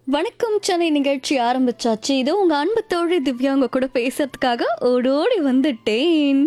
வணக்கம் சென்னை நிகழ்ச்சி ஆரம்பிச்சாச்சு இது உங்க அன்பு தோழி திவ்யா உங்க கூட பேசுறதுக்காக ஓடோடி வந்துட்டேன்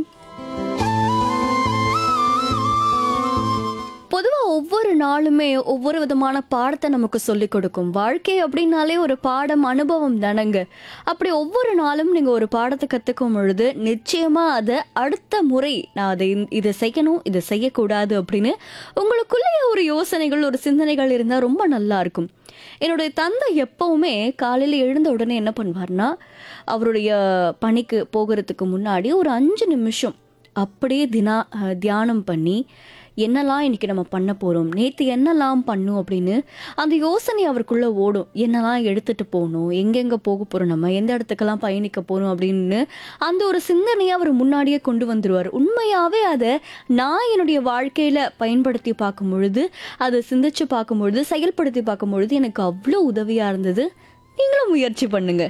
பொதுவா ஒவ்வொரு நாளுமே ஒவ்வொரு விதமான பாடத்தை நமக்கு சொல்லிக் கொடுக்கும் வாழ்க்கை அப்படின்னாலே ஒரு பாடம் அனுபவம் தானங்க அப்படி ஒவ்வொரு நாளும் நீங்க ஒரு பாடத்தை கத்துக்கும் பொழுது நிச்சயமா அதை அடுத்த முறை நான் அதை இந்த- இதை செய்யணும் இதை செய்யக்கூடாது அப்படின்னு உங்களுக்குள்ளேயே ஒரு யோசனைகள் ஒரு சிந்தனைகள் இருந்தால் ரொம்ப நல்லா இருக்கும் என்னுடைய தந்தை எப்பவுமே காலையில் எழுந்த உடனே என்ன பண்ணுவார்னா அவருடைய பணிக்கு போகிறதுக்கு முன்னாடி ஒரு அஞ்சு நிமிஷம் அப்படியே தினா அஹ், தியானம் பண்ணி என்னெல்லாம் இன்னைக்கு நம்ம பண்ண போகிறோம் நேற்று என்னெல்லாம் பண்ணும் அப்படின்னு அந்த யோசனை அவருக்குள்ள ஓடும் என்னெல்லாம் எடுத்துட்டு போகணும் எங்கெங்கே போக போகிறோம் நம்ம எந்த இடத்துக்கெல்லாம் பயணிக்க போகிறோம் அப்படின்னு அந்த ஒரு சிந்தனையை அவர் முன்னாடியே கொண்டு வந்துருவார் உண்மையாகவே அதை நான் என்னுடைய வாழ்க்கையில் பயன்படுத்தி பார்க்கும் பொழுது அதை சிந்திச்சு பார்க்கும் பொழுது செயல்படுத்தி பார்க்கும் பொழுது எனக்கு அவ்வளோ உதவியாக இருந்தது நீங்களும் முயற்சி பண்ணுங்க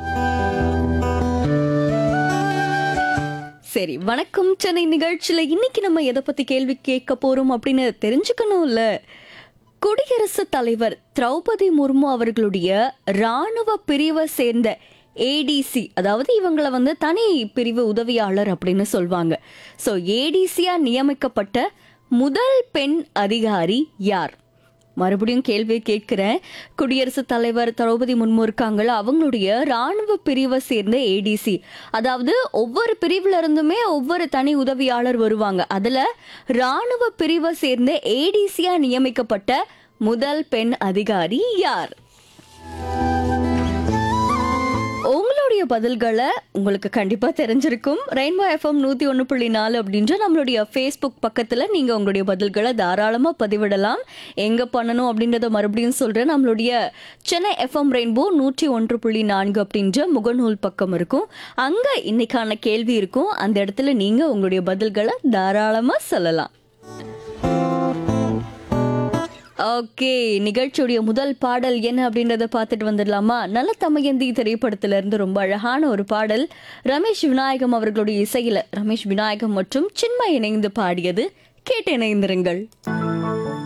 சரி வணக்கம் சென்னை நிகழ்ச்சியில இன்னைக்கு நம்ம எதை பத்தி கேள்வி கேட்க போறோம் அப்படின்னு தெரிஞ்சுக்கணும்ல குடியரசுத் தலைவர் திரௌபதி முர்மு அவர்களுடைய ராணுவ பிரிவை சேர்ந்த ஏடிசி அதாவது இவங்களை வந்து தனி பிரிவு உதவியாளர் அப்படின்னு சொல்வாங்க ஸோ ஏடிசியா நியமிக்கப்பட்ட முதல் பெண் அதிகாரி யார் மறுபடியும் கேள்வி கேட்கிறேன் குடியரசுத் தலைவர் திரௌபதி முர்மு இருக்காங்களா அவங்களுடைய ராணுவ பிரிவை சேர்ந்த ஏடிசி அதாவது ஒவ்வொரு பிரிவுல இருந்துமே ஒவ்வொரு தனி உதவியாளர் வருவாங்க அதுல ராணுவ பிரிவை சேர்ந்த ஏடிசியா நியமிக்கப்பட்ட முதல் பெண் அதிகாரி யார் உங்களுடைய பதில்களை உங்களுக்கு கண்டிப்பா தெரிஞ்சிருக்கும் ரெயின்போ எஃப்எம் நூத்தி ஒன்று புள்ளி நாலு அப்படின்ற நம்மளுடைய ஃபேஸ்புக் பக்கத்துல நீங்க உங்களுடைய பதில்களை தாராளமா பதிவிடலாம் எங்க பண்ணணும் அப்படின்றத மறுபடியும் சொல்றேன் நம்மளுடைய சென்னை எஃப்எம் ரெயின்போ நூற்றி ஒன்று புள்ளி நான்கு அப்படின்ற முகநூல் பக்கம் இருக்கும் அங்க இன்னைக்கான கேள்வி இருக்கும் அந்த இடத்துல நீங்க உங்களுடைய பதில்களை தாராளமா சொல்லலாம் ஓகே நிகழ்ச்சியுடைய முதல் பாடல் என்ன அப்படின்றத பார்த்துட்டு வந்துடலாமா நல்ல தமயந்தி திரைப்படத்துல இருந்து ரொம்ப அழகான ஒரு பாடல் ரமேஷ் விநாயகம் அவர்களுடைய இசையில ரமேஷ் விநாயகம் மற்றும் சின்மய் இணைந்து பாடியது கேட்டு இணைந்திருங்கள்